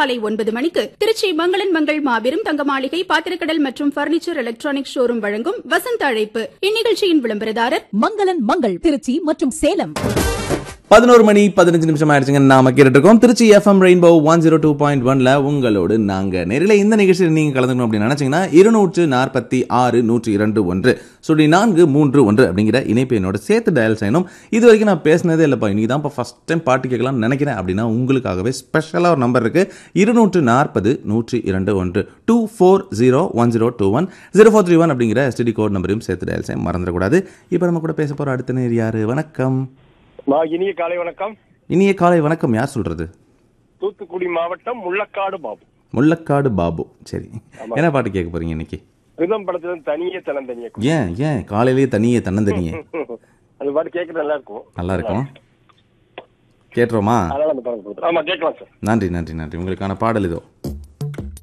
காலை ஒன்பது மணிக்கு திருச்சி மங்களன் மங்கள் மாபெரும் தங்க மாளிகை பாத்திரக்கடல் மற்றும் பர்னிச்சர் எலக்ட்ரானிக் ஷோரூம் வழங்கும் வசந்த அழைப்பு இந்நிகழ்ச்சியின் விளம்பரதாரர் மங்களன் மங்கள் திருச்சி மற்றும் சேலம் பதினோரு மணி பதினஞ்சு நிமிஷம் ஆயிடுச்சுங்க நாம கேட்டுட்டு இருக்கோம் Tiruchi FM rainbow one zero two point ஒன்ல உங்களோடு நாங்க நேரில் இந்த நிகழ்ச்சியில் நீங்க கலந்துக்கணும் அப்படின்னு நினைச்சீங்கன்னா இருநூற்று நாற்பத்தி ஆறு நூற்றி இரண்டு ஒன்று சுடி நான்கு மூன்று ஒன்று அப்படிங்கிற இணைப்பு என்னோட சேர்த்து டயல் செய்யணும் இது வரைக்கும் நான் பேசினதே இல்லைப்பா இன்னைக்கு தான் இப்போ ஃபர்ஸ்ட் டைம் பாட்டு கேட்கலாம்னு நினைக்கிறேன் அப்படின்னா உங்களுக்காகவே ஸ்பெஷலாக ஒரு நம்பர் இருக்கு இருநூற்று நாற்பது நூற்றி இரண்டு ஒன்று two four zero one zero two one zero four three one அப்படிங்கிற எஸ்டிடி கோட் நம்பரையும் சேர்த்து டயல் செய்ய மறந்துடக்கூடாது இப்போ நம்ம கூட பேச போகிற அடுத்த நேர் யாரு வணக்கம் நான் இனிய காலை வணக்கம் இனிய காலை வணக்கம் யார் சொல்றது தூத்துக்குடி மாவட்டம் முள்ளக்காடு பாபு முள்ளக்காடு பாபு சரி என்ன பாட்டு கேட்க போறீங்க இன்னைக்கு ரிதம் படத்துல இருந்து தனியே தனந்தனியே ஏன் ஏன் காலையிலேயே தனியே தன்னந்தனியே அது பாட்டு கேட்கறது நல்லா இருக்கும் நல்லா இருக்கும் கேட்டுறோமா அதனால அந்த படம் கொடுத்துருவோம் ஆமா கேட்கலாம் சார் நன்றி நன்றி நன்றி உங்களுக்கான பாடல் இதோ